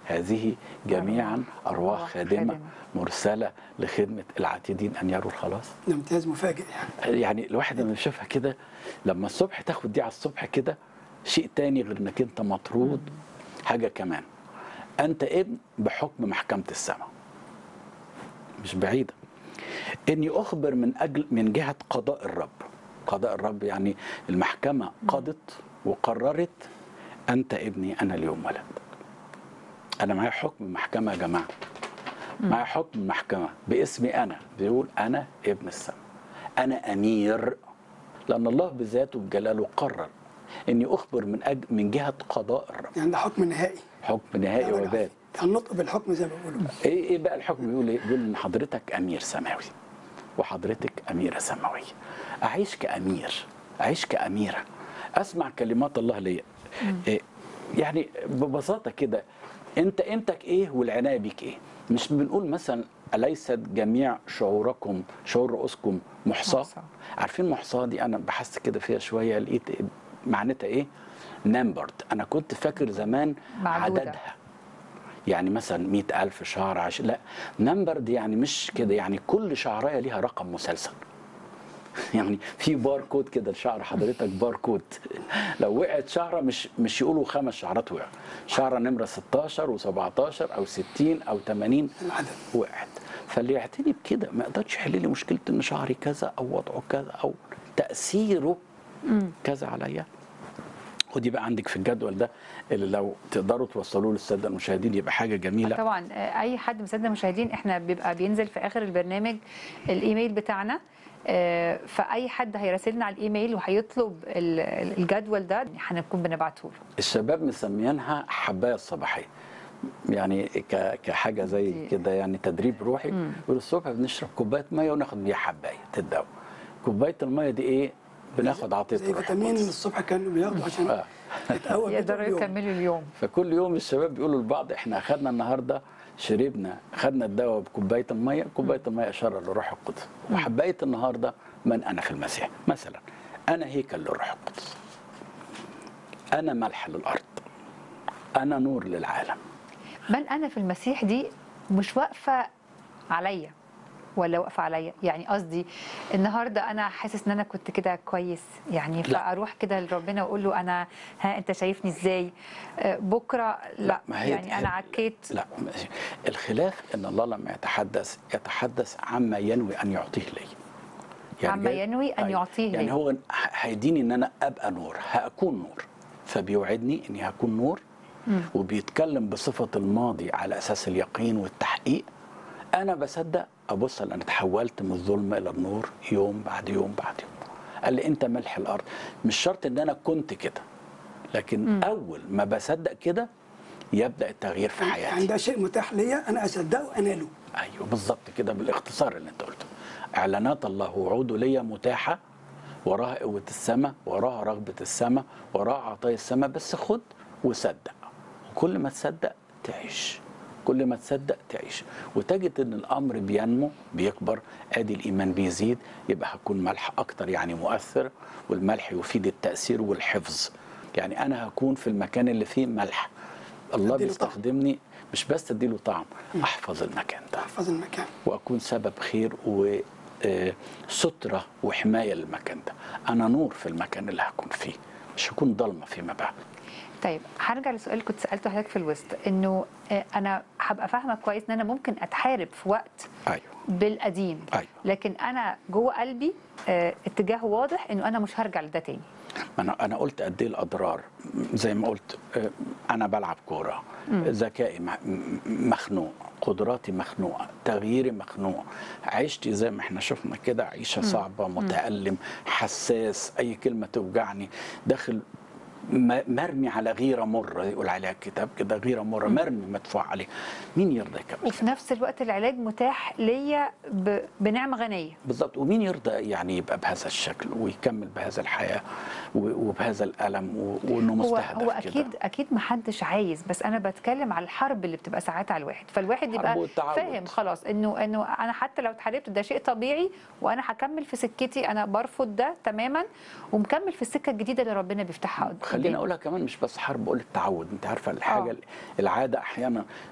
هذه جميعا أرواح أرواح خادمة خادمة. مرسلة لخدمة العاتدين أن يروا الخلاص ده امتياز مفاجئ يعني يعني الواحد لما يشوفها كده لما الصبح تاخد دي على الصبح كده شيء تاني غير انك انت مطرود حاجه كمان انت ابن بحكم محكمه السماء مش بعيده اني اخبر من اجل من جهه قضاء الرب قضاء الرب يعني المحكمه قضت وقررت انت ابني انا اليوم ولدتك انا معايا حكم محكمه يا جماعه معايا حكم محكمه باسمي انا بيقول انا ابن السماء انا امير لان الله بذاته بجلاله قرر اني اخبر من أجل من جهه قضاء الرب يعني ده حكم نهائي حكم نهائي يعني وبات النطق بالحكم زي ما بيقولوا ايه ايه بقى الحكم بيقول ايه؟ بيقول ان حضرتك امير سماوي وحضرتك اميره سماويه. اعيش كامير، اعيش كاميره. اسمع كلمات الله ليا. إيه يعني ببساطه كده انت قيمتك ايه والعنايه بيك ايه؟ مش بنقول مثلا اليست جميع شعوركم شعور رؤوسكم محصاه؟ محصاة. عارفين محصاه دي انا بحثت كده فيها شويه لقيت معناتها ايه؟ نمبرد انا كنت فاكر زمان معدودة. عددها يعني مثلا مئة ألف شعر عش... لا نمبر دي يعني مش كده يعني كل شعرايه ليها رقم مسلسل يعني في باركود كده لشعر حضرتك باركود لو وقعت شعره مش مش يقولوا خمس شعرات وقع شعره نمره 16 و17 او 60 او 80 العدد وقعت فاللي يعتني بكده ما يقدرش يحل لي مشكله ان شعري كذا او وضعه كذا او تاثيره كذا عليا ودي بقى عندك في الجدول ده اللي لو تقدروا توصلوه للساده المشاهدين يبقى حاجه جميله طبعا آه، اي حد من الساده المشاهدين احنا بيبقى بينزل في اخر البرنامج الايميل بتاعنا آه، فاي حد هيراسلنا على الايميل وهيطلب ال- ال- الجدول ده هنكون بنبعته له الشباب مسميينها حبايه الصباحيه يعني ك- كحاجه زي دي- كده يعني تدريب روحي يقول الصبح بنشرب كوبايه ميه وناخد بيها حبايه تداوي كوبايه الميه دي ايه بناخد عطيه زي الروح فيتامين القدس. الصبح كانوا بياخدوا عشان آه. يتقوى بيه يقدروا طول اليوم. يكملوا اليوم فكل يوم الشباب بيقولوا لبعض احنا اخذنا النهارده شربنا خدنا الدواء بكوبايه الميه كوبايه الميه اشاره للروح القدس وحبايه النهارده من انا في المسيح مثلا انا هيكل للروح القدس انا ملح للارض انا نور للعالم من انا في المسيح دي مش واقفه عليا ولا واقفه عليا يعني قصدي النهارده انا حاسس ان انا كنت كده كويس يعني لا. فاروح كده لربنا واقول له انا ها انت شايفني ازاي آه، بكره لا, ما هي يعني انا هي- عكيت لا ماشي. الخلاف ان الله لما يتحدث يتحدث عما ينوي ان يعطيه لي عما جاي- ينوي أن أيوة. يعطيه يعني لي. هو ه- هيديني ان انا ابقى نور هاكون نور فبيوعدني اني هكون نور وبيتكلم بصفه الماضي على اساس اليقين والتحقيق انا بصدق ابص انا اتحولت من الظلمه الى النور يوم بعد يوم بعد يوم قال لي انت ملح الارض مش شرط ان انا كنت كده لكن اول ما بصدق كده يبدا التغيير في يعني حياتي ده شيء متاح ليا انا اصدقه اناله ايوه بالظبط كده بالاختصار اللي انت قلته اعلانات الله ووعوده ليا متاحه وراها قوه السماء وراها رغبه السماء وراها عطايا السماء بس خد وصدق وكل ما تصدق تعيش كل ما تصدق تعيش وتجد ان الامر بينمو بيكبر ادي الايمان بيزيد يبقى هكون ملح اكتر يعني مؤثر والملح يفيد التاثير والحفظ يعني انا هكون في المكان اللي فيه ملح الله أديله طعم. بيستخدمني مش بس اديله طعم احفظ المكان ده احفظ المكان واكون سبب خير وستره وحمايه للمكان ده انا نور في المكان اللي هكون فيه مش هكون ضلمه فيما بعد طيب هرجع لسؤال كنت سالته حضرتك في الوسط انه آه، انا هبقى فاهمه كويس ان انا ممكن اتحارب في وقت ايوه بالقديم أيوة. لكن انا جوه قلبي آه، اتجاه واضح انه انا مش هرجع لده تاني ما انا انا قلت قد ايه الاضرار زي ما قلت آه، انا بلعب كوره ذكائي م- م- مخنوق قدراتي مخنوقه تغييري مخنوق عيشتي زي ما احنا شفنا كده عيشه صعبه متالم حساس اي كلمه توجعني داخل م- مرمي على غيره مره يقول عليها الكتاب كده غيره مره مرمي مدفوع عليه مين يرضى يكمل وفي نفس الوقت العلاج متاح ليا ب- بنعمه غنيه بالظبط ومين يرضى يعني يبقى بهذا الشكل ويكمل بهذا الحياه و- وبهذا الالم و- وانه هو مستهدف هو كده. اكيد اكيد ما حدش عايز بس انا بتكلم على الحرب اللي بتبقى ساعات على الواحد فالواحد حرب يبقى والتعود. فاهم خلاص انه انه انا حتى لو اتحاربت ده شيء طبيعي وانا هكمل في سكتي انا برفض ده تماما ومكمل في السكه الجديده اللي ربنا بيفتحها وخليني اقولها كمان مش بس حرب بقول التعود انت عارفه الحاجه آه. العاده احيانا